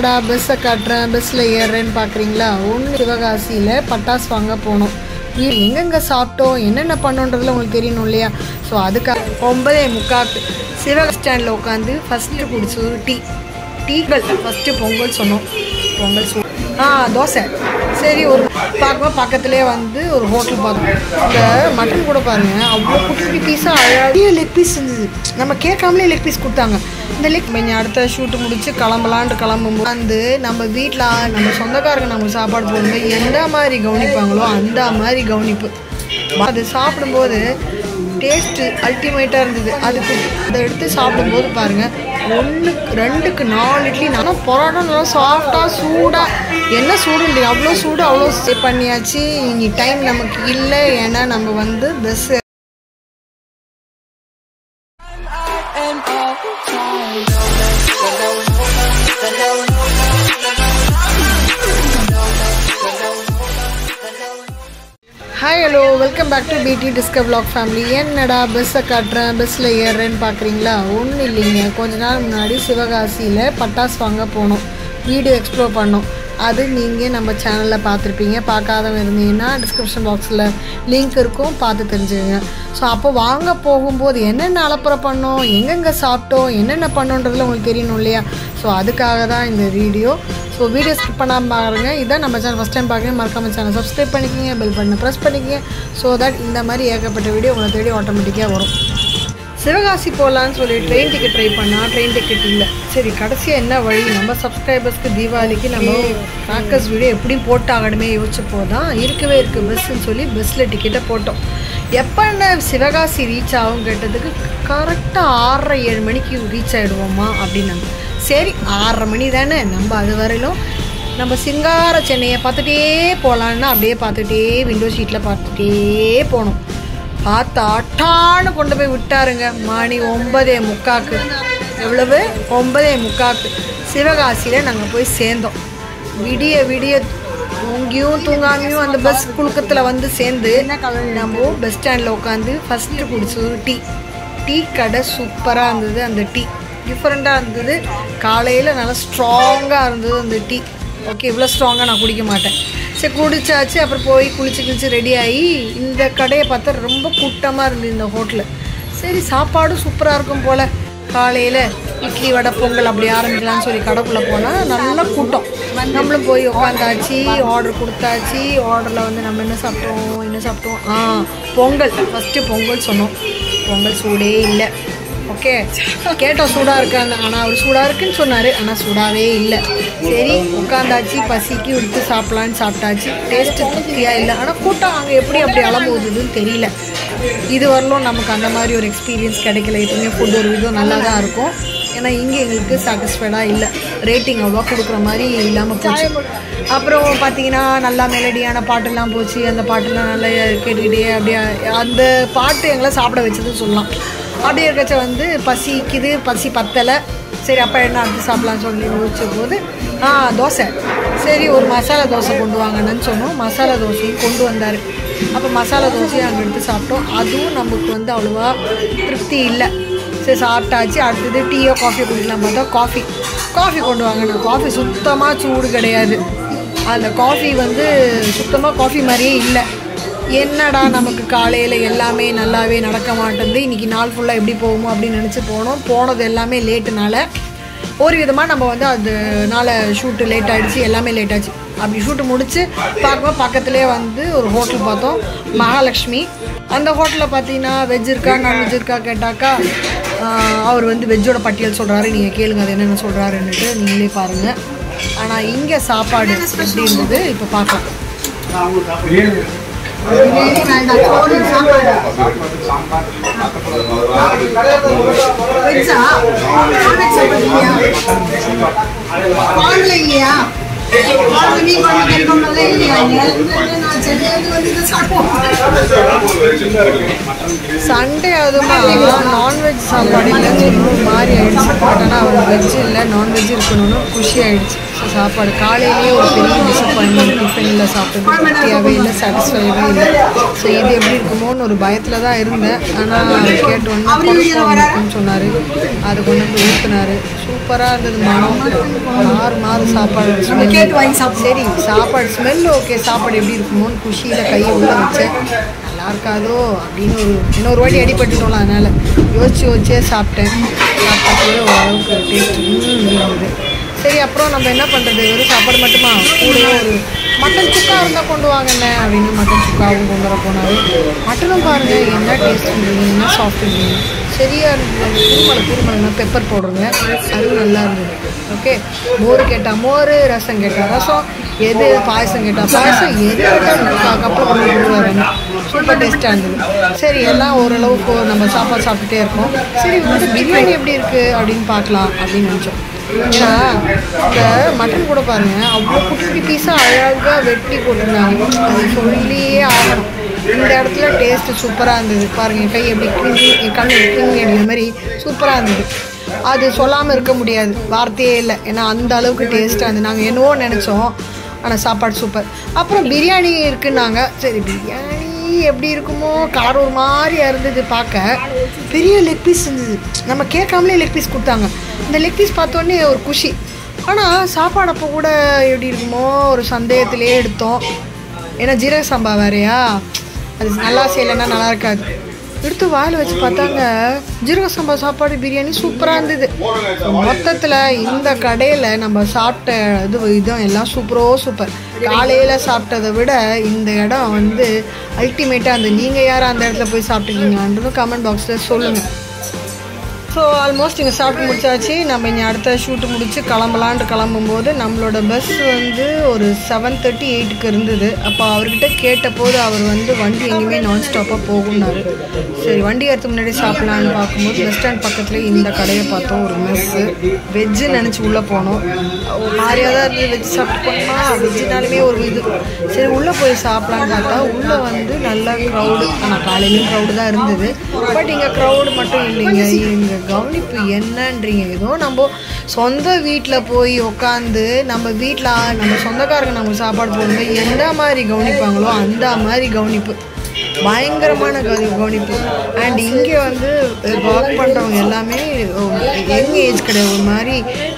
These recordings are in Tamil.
என்னடா பஸ்ஸை காட்டுறேன் பஸ்ஸில் ஏறுறேன்னு பார்க்குறீங்களா ஒன்று சிவகாசியில் பட்டாசு வாங்க போனோம் வீ- எங்கெங்க சாப்பிட்டோம் என்னென்ன பண்ணோன்றதுல உங்களுக்கு தெரியணும் இல்லையா ஸோ அதுக்காக ஒன்பதே முக்காக்கு சிவகாசி ஸ்டாண்டில் உட்காந்து ஃபஸ்ட்டு குடிச்சது டீ டீகள் ஃபஸ்ட்டு பொங்கல் சொன்னோம் பொங்கல் சூ ஆ தோசை சரி ஒரு பார்க்கும்போது பக்கத்துலேயே வந்து ஒரு ஹோட்டல் பார்த்தோம் இந்த மட்டன் கூட பாருங்க அவ்வளோ குட்டி குட்டி பீஸாக அழகாக லெக் பீஸ் இருந்தது நம்ம கேட்காமலே லெக் பீஸ் கொடுத்தாங்க இந்த லெக் கொஞ்சம் அடுத்த ஷூட்டு முடிச்சு கிளம்பலான்ட்டு கிளம்பும்போது வந்து நம்ம வீட்டில் நம்ம சொந்தக்காரங்க நமக்கு சாப்பாடு போடும்போது எந்த மாதிரி கவனிப்பாங்களோ அந்த மாதிரி கவனிப்பு அது சாப்பிடும்போது டேஸ்ட்டு அல்டிமேட்டாக இருந்தது அதுக்கு அதை எடுத்து சாப்பிடும்போது பாருங்கள் ஒன்றுக்கு ரெண்டுக்கு நாலு இட்லி நல்லா பரோட்டா நல்லா சாஃப்டாக சூடாக என்ன சூடு இல்லை அவ்வளோ சூடு அவ்வளோ ஸ்டே பண்ணியாச்சு இனி டைம் நமக்கு இல்லை ஏன்னா நம்ம வந்து bus hi hello welcome back to P D discover vlog family என்னடா பஸ்ஸை காட்டுறேன் பஸ்ஸில் ஏறுறேன்னு பார்க்குறீங்களா ஒன்றும் இல்லைங்க கொஞ்ச நாள் முன்னாடி சிவகாசியில் பட்டாசு வாங்க போனோம் வீடியோ எக்ஸ்ப்ளோர் பண்ணோம் அது நீங்கள் நம்ம சேனலில் பார்த்துருப்பீங்க பார்க்காதவங்க இருந்தீங்கன்னா டிஸ்கிரிப்ஷன் பாக்ஸில் லிங்க் இருக்கும் பார்த்து தெரிஞ்சுக்கங்க ஸோ அப்போ வாங்க போகும்போது என்னென்ன அலப்பறை பண்ணோம் எங்கெங்கே சாப்பிட்டோம் என்னென்ன பண்ணோன்றதுல உங்களுக்கு தெரியணும் இல்லையா ஸோ அதுக்காக தான் இந்த வீடியோ ஸோ வீடியோ ஸ்கிப் பண்ணாமல் பாருங்க இதான் நம்ம சேனல் ஃபஸ்ட் டைம் பார்க்குறேன் மறக்காம சேனல் சப்ஸ்கிரைப் பண்ணிக்கிங்க பெல் பட்டனை ப்ரெஸ் பண்ணிக்கிங்க ஸோ தட் இந்த மாதிரி ஏகப்பட்ட வீடியோ உங்களை தேடி ஆட்டோமேட்டிக்காக வரும் சிவகாசி போகலான்னு சொல்லி ட்ரெயின் டிக்கெட் ட்ரை பண்ணால் ட்ரெயின் டிக்கெட் இல்லை சரி கடைசியாக என்ன வழி நம்ம சப்ஸ்கிரைபர்ஸ்க்கு தீபாவளிக்கு நம்ம கிராக்கர்ஸ் வீடியோ எப்படியும் போட்டாகணுமே யோசிச்சு போதான் இருக்கவே இருக்குது பஸ்ஸுன்னு சொல்லி பஸ்ஸில் டிக்கெட்டை போட்டோம் எப்போ என்ன சிவகாசி ரீச் ஆகும் கேட்டதுக்கு கரெக்டாக ஆறரை ஏழு மணிக்கு ரீச் ஆகிடுவோமா அப்படின்னாங்க சரி ஆறரை மணி தானே நம்ம அது வரையிலும் நம்ம சிங்கார சென்னையை பார்த்துட்டே போகலான்னா அப்படியே பார்த்துட்டே விண்டோ சீட்டில் பார்த்துட்டே போனோம் பார்த்தா அட்டான்னு கொண்டு போய் விட்டாருங்க மணி ஒன்பதே முக்காக்கு எவ்வளவு ஒன்பதே முக்காக்கு சிவகாசியில் நாங்கள் போய் சேர்ந்தோம் விடிய விடிய தூங்கியும் தூங்காமையும் அந்த பஸ் குழுக்கத்தில் வந்து சேர்ந்து நம்ம பஸ் ஸ்டாண்டில் உட்காந்து ஃபஸ்ட்டு குடிச்சது டீ டீ கடை சூப்பராக இருந்தது அந்த டீ டிஃப்ரெண்ட்டாக இருந்தது காலையில் நல்லா ஸ்ட்ராங்காக இருந்தது அந்த டீ ஓகே இவ்வளோ ஸ்ட்ராங்காக நான் குடிக்க மாட்டேன் சரி குடிச்சாச்சு அப்புறம் போய் குளிச்சு குளிச்சு ரெடி ஆகி இந்த கடையை பார்த்தா ரொம்ப கூட்டமாக இருந்தது இந்த ஹோட்டலு சரி சாப்பாடும் சூப்பராக இருக்கும் போல் காலையில் இட்லி வடை பொங்கல் அப்படி ஆரம்பிக்கலாம்னு சொல்லி கடைக்குள்ளே போனால் நல்ல கூட்டம் நம்மளும் போய் உட்காந்தாச்சு ஆர்டர் கொடுத்தாச்சு ஆர்டரில் வந்து நம்ம என்ன சாப்பிட்டோம் என்ன சாப்பிட்டோம் ஆ பொங்கல் ஃபஸ்ட்டு பொங்கல் சொன்னோம் பொங்கல் சூடே இல்லை ஓகே கேட்டோம் சூடாக இருக்கான்னு ஆனால் அவர் சூடாக இருக்குன்னு சொன்னார் ஆனால் சூடாகவே இல்லை சரி உட்காந்தாச்சு பசிக்கு எடுத்து சாப்பிட்லான்னு சாப்பிட்டாச்சு டேஸ்ட்டு திருப்தியாக இல்லை ஆனால் கூட்டம் அங்கே எப்படி அப்படி அளம்போகுதுன்னு தெரியல இது வரலும் நமக்கு அந்த மாதிரி ஒரு எக்ஸ்பீரியன்ஸ் கிடைக்கல எப்பவுமே ஃபுட் ஒரு விதம் நல்லா தான் இருக்கும் ஏன்னா இங்கே எங்களுக்கு சாட்டிஸ்ஃபைடாக இல்லை ரேட்டிங் அவ்வளோவா கொடுக்குற மாதிரி இல்லாமல் போச்சு அப்புறம் பார்த்தீங்கன்னா நல்லா மெலடியான பாட்டெல்லாம் போச்சு அந்த பாட்டெல்லாம் நல்லா கேட்டுக்கிட்டே அப்படியே அந்த பாட்டு எங்களை சாப்பிட வச்சதுன்னு சொல்லலாம் அப்படியே இருக்கச்ச வந்து பசிக்குது பசி பத்தலை சரி அப்போ என்ன அடுத்து சாப்பிட்லான்னு சொல்லி யோசிச்ச போது ஆ தோசை சரி ஒரு மசாலா தோசை கொண்டு வாங்கன்னு சொன்னோம் மசாலா தோசையும் கொண்டு வந்தார் அப்போ மசாலா தோசையும் அங்கே எடுத்து சாப்பிட்டோம் அதுவும் நமக்கு வந்து அவ்வளோவா திருப்தி இல்லை சரி சாப்பிட்டாச்சு அடுத்தது டீயோ காஃபி குடிக்கலாம் பார்த்தா காஃபி காஃபி கொண்டு வாங்கினோம் காஃபி சுத்தமாக சூடு கிடையாது அந்த காஃபி வந்து சுத்தமாக காஃபி மாதிரியே இல்லை என்னடா நமக்கு காலையில் எல்லாமே நல்லாவே நடக்க மாட்டேங்குது இன்றைக்கி நாள் ஃபுல்லாக எப்படி போகுமோ அப்படின்னு நினச்சி போனோம் போனது எல்லாமே லேட்டுனால ஒரு விதமாக நம்ம வந்து அதனால ஷூட்டு லேட் ஆகிடுச்சு எல்லாமே லேட் ஆச்சு அப்படி ஷூட்டு முடிச்சு பார்க்கும்போது பக்கத்துலேயே வந்து ஒரு ஹோட்டல் பார்த்தோம் மகாலட்சுமி அந்த ஹோட்டலில் பார்த்தீங்கன்னா வெஜ் இருக்கா நான்வெஜ் இருக்கா கேட்டாக்கா ஆஹ், அவர் வந்து வெஜ்ஜோட பட்டியல் சொல்கிறாரு நீங்கள் கேளுங்க அது என்னென்ன சொல்கிறாருன்னுட்டு நீங்களே பாருங்கள் ஆனால் இங்கே சாப்பாடு எப்படி இருந்தது இப்போ பார்க்கலாம் இல்லையா சண்டே அதுமா நான்வெஜ் சாப்பாடு இல்லைன்னு சொல்லி ஒரு மாதிரி ஆயிடுச்சு பட் ஆனால் அவர் வெஜ் இல்லை நான்வெஜ் இருக்கணும்னு குஷி ஆயிடுச்சு சாப்பாடு காலையிலேயே ஒரு பெரிய டிசப்பாயின்மெண்ட் டிஃபனில் சாப்பிட்டது திருப்தியாகவே இல்லை சாட்டிஸ்ஃபைவே இல்லை ஸோ இது எப்படி இருக்குமோன்னு ஒரு பயத்தில் தான் இருந்தேன் ஆனால் கேட்டு ஒன்று இருக்குன்னு சொன்னார் அதை கொண்டு போய் ஊற்றினாரு சூப்பராக இருந்தது மனம் மாறு மாறு சாப்பாடு smell. கேட்டு வாங்கி சாப்பிடு. சரி சாப்பாடு ஸ்மெல் ஓகே சாப்பாடு எப்படி இருக்குமோன்னு குஷியில் கையை உள்ள வச்சேன் நல்லா இருக்காதோ அப்படின்னு ஒரு இன்னொரு வாட்டி அடிபட்டுட்டோம்ல அதனால் யோசிச்சு யோசிச்சே சாப்பிட்டேன் சாப்பிட்டப்போ ஓரளவுக்கு டேஸ்ட் இருந்தது சரி அப்புறம் நம்ம என்ன பண்ணுறது வெறும் சாப்பாடு மட்டுமா கூடவே ஒரு மட்டன் சுக்கா இருந்தால் கொண்டு வாங்கண்ணே அப்படின்னு மட்டன் சுக்காவும் கொண்டு வர போனாரு மட்டனும் பாருங்கள் என்ன டேஸ்ட் இருந்தது என்ன சாஃப்ட் இருந்தது சரியா இருந்தது அந்த குருமலை குருமலைனா பெப்பர் போடுறேங்க அதுவும் நல்லா இருந்தது ஓகே மோர் கேட்டால் மோர் ரசம் கேட்டால் ரசம் எது பாயசம் கேட்டால் பாயசம் எது கேட்டால் கப்பல் கொண்டு கொடுக்குறாங்க சூப்பர் டேஸ்ட்டாக இருந்தது சரி எல்லாம் ஓரளவுக்கு நம்ம சாப்பாடு சாப்பிட்டுட்டே இருக்கோம் சரி வந்து பிரியாணி எப்படி இருக்குது அப்படின்னு பார்க்கலாம் அப்படின்னு நினச்சோம் ஏன்னா இந்த மட்டன் கூட பாருங்க அவ்வளோ குட்டி குட்டி பீஸாக அழகாக வெட்டி போட்டிருந்தாங்க அது சொல்லியே ஆகணும் இந்த இடத்துல டேஸ்ட்டு சூப்பராக இருந்தது பாருங்க என் கை எப்படி கிண்டி என் கண் கிண்டி அடிக்கிற மாதிரி சூப்பராக இருந்தது அது சொல்லாமல் இருக்க முடியாது வார்த்தையே இல்லை ஏன்னா அந்த அளவுக்கு டேஸ்ட்டாக இருந்தது நாங்கள் என்னவோ நினச்சோம் ஆனால் சாப்பாடு சூப்பர் அப்புறம் பிரியாணி இருக்குன்னாங்க சரி பிரியாணி எப்படி இருக்குமோ கலர் ஒரு மாதிரியா இருந்தது பார்க்க பெரிய லெக் பீஸ் இருந்தது நம்ம கேட்காமலே லெக் பீஸ் கொடுத்தாங்க இந்த லெக் பீஸ் பார்த்தோன்னே ஒரு குஷி ஆனால் சாப்பாடு அப்போ கூட எப்படி இருக்குமோ ஒரு சந்தேகத்திலே எடுத்தோம் ஏன்னா ஜீரக சம்பா வேறையா அது நல்லா செய்யலைன்னா நல்லா இருக்காது எடுத்து வாயில் வச்சு பார்த்தாங்க ஜீரக சம்பா சாப்பாடு பிரியாணி சூப்பராக இருந்தது மொத்தத்தில் இந்த கடையில் நம்ம சாப்பிட்ட இது இதுவும் எல்லாம் சூப்பரோ சூப்பர் காலையில் சாப்பிட்டதை விட இந்த இடம் வந்து அல்டிமேட்டாக அந்த நீங்கள் யாரும் அந்த இடத்துல போய் சாப்பிட்டுருக்கீங்களான்றதும் கமெண்ட் பாக்ஸில் சொல்லுங்கள் ஸோ ஆல்மோஸ்ட் இங்கே சாப்பிட்டு முடிச்சாச்சு நம்ம இனி அடுத்த ஷூட்டு முடிச்சு கிளம்பலான்ட்டு கிளம்பும்போது நம்மளோட பஸ் வந்து ஒரு செவன் தேர்ட்டி எயிட்டுக்கு இருந்தது அப்போ அவர்கிட்ட கேட்டபோது அவர் வந்து வண்டி எங்கேயுமே நான் ஸ்டாப்பாக போகும்னாரு சரி வண்டி ஏறதுக்கு முன்னாடி சாப்பிடலான்னு பார்க்கும்போது பஸ் ஸ்டாண்ட் பக்கத்தில் இந்த கடையை பார்த்தோம் ஒரு மெஸ்ஸு வெஜ்ஜு நினச்சி உள்ளே போனோம் ஒரு மாதிரியாக தான் இருந்தது வெஜ் சாப்பிட்டு போனோமா வெஜ்ஜுனாலுமே ஒரு இது சரி உள்ளே போய் சாப்பிடலான்னு பார்த்தா உள்ளே வந்து நல்லா க்ரௌடு ஆனால் காலையிலையும் க்ரௌடு தான் இருந்தது பட் இங்கே க்ரௌடு மட்டும் இல்லைங்க இங்கே கவனிப்பு என்னன்றீங்க ஏதோ நம்ம சொந்த வீட்டில் போய் உட்காந்து நம்ம வீட்டில் நம்ம சொந்தக்காரங்க நம்ம சாப்பாடு போடும்போது எந்த மாதிரி கவனிப்பாங்களோ அந்த மாதிரி கவனிப்பு பயங்கரமான கவனி கவனிப்பு அண்ட் இங்கே வந்து ஒர்க் பண்ணுறவங்க எல்லாமே யங் ஏஜ் கிடையாது ஒரு மாதிரி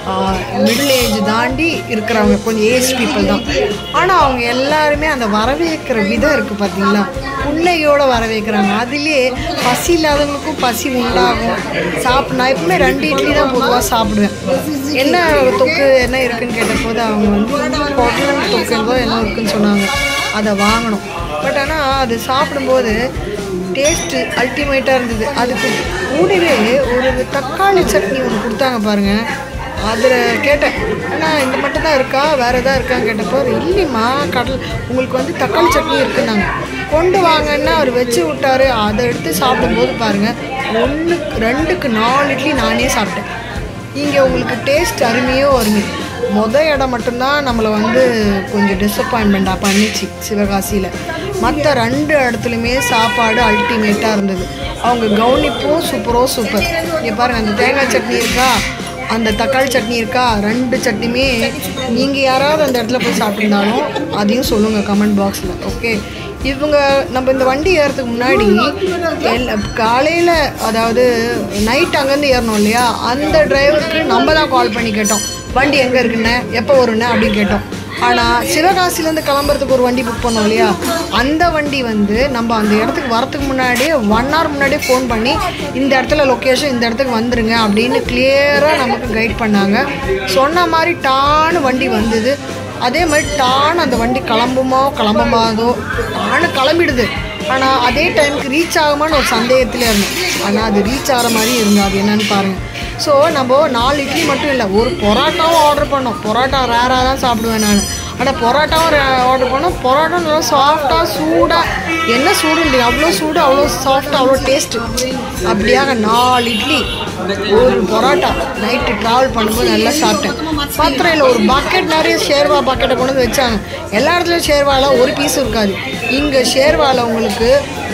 மிடில் ஏஜ் தாண்டி இருக்கிறவங்க கொஞ்சம் ஏஜ் பீப்புள் தான் ஆனால் அவங்க எல்லாருமே அந்த வரவேற்கிற விதம் இருக்குது பார்த்தீங்களா புன்னையோட வரவேற்கிறாங்க அதுலேயே பசி இல்லாதவங்களுக்கும் பசி உண்டாகும் சாப்பிட் நான் எப்பவுமே ரெண்டு இட்லி தான் பொதுவாக சாப்பிடுவேன் என்ன தொக்கு என்ன இருக்குன்னு கேட்டபோது அவங்க வந்து பொருள் தொக்கு ஏதோ என்ன இருக்குன்னு சொன்னாங்க அதை வாங்கணும் பட் ஆனால் அது சாப்பிடும்போது டேஸ்ட்டு அல்டிமேட்டாக இருந்தது அதுக்கு கூடவே ஒரு தக்காளி சட்னி ஒன்று கொடுத்தாங்க பாருங்கள் அதில் கேட்டேன் அண்ணா இந்த மட்டும் தான் இருக்கா வேறு எதாவது இருக்கான்னு கேட்டப்போ இல்லைம்மா கடல் உங்களுக்கு வந்து தக்காளி சட்னி இருக்குன்னாங்க கொண்டு வாங்கன்னா அவர் வச்சு விட்டாரு அதை எடுத்து சாப்பிடும்போது பாருங்கள் ஒன்றுக்கு ரெண்டுக்கு நாலு இட்லி நானே சாப்பிட்டேன் இங்கே உங்களுக்கு டேஸ்ட் அருமையோ அருமை மொத இடம் மட்டும்தான் நம்மளை வந்து கொஞ்சம் டிசப்பாயின்மெண்ட்டாக பண்ணிச்சு சிவகாசியில் மற்ற ரெண்டு இடத்துலையுமே சாப்பாடு அல்டிமேட்டாக இருந்தது அவங்க கவனிப்பும் சூப்பரோ சூப்பர் இங்கே பாருங்கள் அந்த தேங்காய் சட்னி இருக்கா அந்த தக்காளி சட்னி இருக்கா ரெண்டு சட்னியுமே நீங்கள் யாராவது அந்த இடத்துல போய் சாப்பிட்டுருந்தாலும் அதையும் சொல்லுங்கள் கமெண்ட் பாக்ஸில் ஓகே இவங்க நம்ம இந்த வண்டி ஏறதுக்கு முன்னாடி எல் காலையில் அதாவது நைட் அங்கேருந்து ஏறணும் இல்லையா அந்த டிரைவருக்கு நம்ம தான் கால் பண்ணி கேட்டோம் வண்டி எங்கே இருக்குண்ணே எப்போ வருண்ணே அப்படின்னு கேட்டோம் ஆனால் சிவகாசிலேருந்து கிளம்புறதுக்கு ஒரு வண்டி புக் பண்ணோம் இல்லையா அந்த வண்டி வந்து நம்ம அந்த இடத்துக்கு வரத்துக்கு முன்னாடியே ஒன் ஹவர் முன்னாடியே ஃபோன் பண்ணி இந்த இடத்துல லொக்கேஷன் இந்த இடத்துக்கு வந்துருங்க அப்படின்னு கிளியராக நமக்கு கைட் பண்ணாங்க சொன்ன மாதிரி டான்னு வண்டி வந்தது அதே மாதிரி டான்னு அந்த வண்டி கிளம்புமோ கிளம்பமாதோ டான்னு கிளம்பிடுது ஆனால் அதே டைமுக்கு ரீச் ஆகுமான்னு ஒரு சந்தேகத்தில் இருந்தேன் ஆனால் அது ரீச் ஆகிற மாதிரி இருந்தது அது என்னன்னு பாருங்கள் ஸோ நம்ம நாலு இட்லி மட்டும் இல்லை ஒரு பொராட்டாவும் ஆர்டர் பண்ணோம் பொராட்டா ரேராக தான் சாப்பிடுவேன் நான் ஆனால் பொராட்டாவும் ஆர்டர் பண்ணோம் பொராட்டா நல்லா சாஃப்டாக சூடாக என்ன சூடு இல்லை அவ்வளோ சூடு அவ்வளோ சாஃப்டாக அவ்வளோ டேஸ்ட்டு அப்படியாக நாலு இட்லி ஒரு பொராட்டா நைட்டு ட்ராவல் பண்ணும்போது நல்லா சாப்பிட்டேன் பாத்திரையில் ஒரு பக்கெட் நிறைய ஷேர்வா பக்கெட்டை கொண்டு வந்து வச்சாங்க எல்லா இடத்துலையும் ஷேர்வாவில் ஒரு பீஸ் இருக்காது இங்கே ஷேர்வாவில் உங்களுக்கு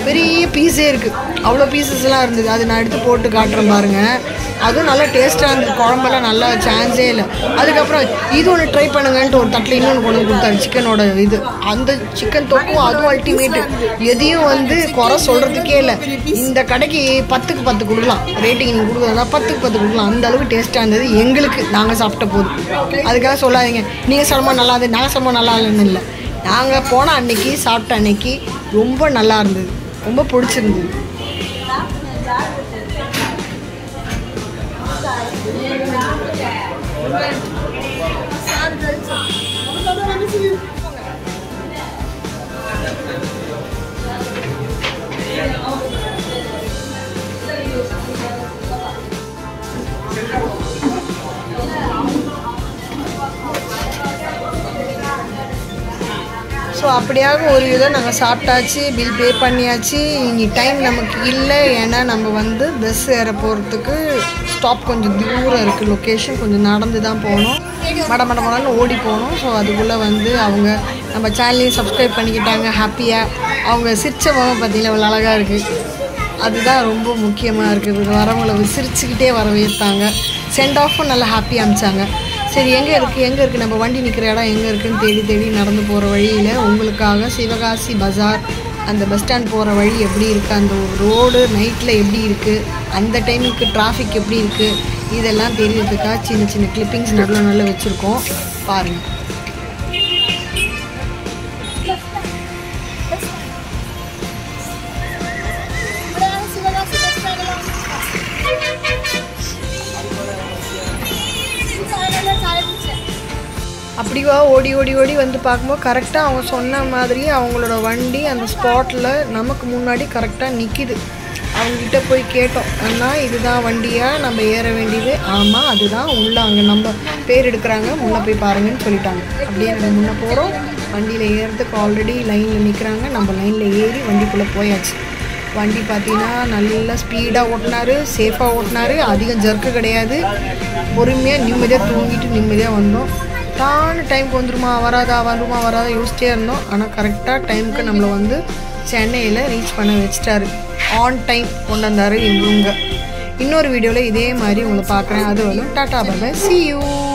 பெரிய பீஸே இருக்குது அவ்வளோ பீசஸ்லாம் இருந்தது அது நான் எடுத்து போட்டு காட்டுறேன் பாருங்கள் அதுவும் நல்லா டேஸ்ட்டாக இருந்தது குழம்பெல்லாம் நல்லா சான்ஸே இல்லை அதுக்கப்புறம் இது ஒன்று ட்ரை பண்ணுங்கன்ட்டு ஒரு தட்டில் இன்னொன்று கொண்டு வந்து கொடுத்தாரு சிக்கனோட இது அந்த சிக்கன் தொக்கும் அதுவும் அல்டிமேட்டு எதையும் வந்து குறை சொல்கிறதுக்கே இல்லை இந்த கடைக்கு பத்துக்கு பத்து கொடுக்கலாம் ரேட்டிங் நீங்கள் கொடுக்குறதா பத்துக்கு பத்து கொடுக்கலாம் அந்த அளவுக்கு டேஸ்ட்டாக இருந்தது எங்களுக்கு நாங்கள் சாப்பிட்ட போது அதுக்காக சொல்லாதீங்க நீங்கள் சொல்லுமா நல்லா இருந்தது நாங்கள் சொல்லுமா நல்லா இல்லைன்னு இல்லை நாங்கள் போன அன்னைக்கு சாப்பிட்ட அன்னைக்கு ரொம்ப நல்லா இருந்தது ரொம்ப பிடிச்சிருந்தது ஸோ அப்படியாக ஒரு விதம் நாங்கள் சாப்பிட்டாச்சு பில் பே பண்ணியாச்சு இனி டைம் நமக்கு இல்லை ஏன்னா நம்ம வந்து பஸ் ஏற போகிறதுக்கு ஸ்டாப் கொஞ்சம் தூரம் இருக்குது லொக்கேஷன் கொஞ்சம் நடந்து தான் போகணும் மட மட மடன்னு ஓடி போகணும் ஸோ அதுக்குள்ளே வந்து அவங்க நம்ம சேனலையும் சப்ஸ்கிரைப் பண்ணிக்கிட்டாங்க ஹாப்பியாக அவங்க சிரிச்ச முகம் பார்த்தீங்கன்னா அவ்வளோ அழகாக இருக்குது அதுதான் ரொம்ப முக்கியமாக இருக்குது வரவங்களை சிரிச்சுக்கிட்டே வரவேற்றாங்க சென்ட் ஆஃபும் நல்லா ஹாப்பியாக அமிச்சாங்க சரி எங்கே இருக்குது எங்கே இருக்குது நம்ம வண்டி நிற்கிற இடம் எங்கே இருக்குன்னு தேடி தேடி நடந்து போகிற வழியில் உங்களுக்காக சிவகாசி பஜார் அந்த பஸ் ஸ்டாண்ட் போகிற வழி எப்படி இருக்குது அந்த ஒரு ரோடு நைட்டில் எப்படி இருக்குது அந்த டைமுக்கு டிராஃபிக் எப்படி இருக்குது இதெல்லாம் தெரியறதுக்காக சின்ன சின்ன கிளிப்பிங்ஸ் நல்ல நல்ல வச்சுருக்கோம் பாருங்கள் அப்படிவா ஓடி ஓடி ஓடி வந்து பார்க்கும்போது கரெக்டாக அவங்க சொன்ன மாதிரி அவங்களோட வண்டி அந்த ஸ்பாட்டில் நமக்கு முன்னாடி கரெக்டாக நிற்கிது அவங்ககிட்ட போய் கேட்டோம் அண்ணா இதுதான் வண்டியா நம்ம ஏற வேண்டியது ஆமாம் அதுதான் உள்ள அங்கே நம்ம பேர் எடுக்கிறாங்க முன்னே போய் பாருங்கன்னு சொல்லிட்டாங்க அப்படியே நம்ம முன்னே போகிறோம் வண்டியில் ஏறுறதுக்கு ஆல்ரெடி லைனில் நிற்கிறாங்க நம்ம லைனில் ஏறி வண்டிக்குள்ளே போயாச்சு வண்டி பார்த்தீங்கன்னா நல்லா ஸ்பீடாக ஓட்டினாரு சேஃபாக ஓட்டினாரு அதிகம் ஜர்க்கு கிடையாது பொறுமையாக நிம்மதியாக தூங்கிட்டு நிம்மதியாக வந்தோம் டான்னு டைமுக்கு வந்துருமா வராதா வருமா வராதா யோசிச்சிட்டே இருந்தோம் ஆனால் கரெக்டாக டைமுக்கு நம்மளை வந்து சென்னையில் ரீச் பண்ண வச்சிட்டாரு ஆன் டைம் கொண்டு வந்தார் இவங்க இன்னொரு வீடியோவில் இதே மாதிரி உங்களை பார்க்குறேன் அது வந்து டாட்டா பாய் சி யூ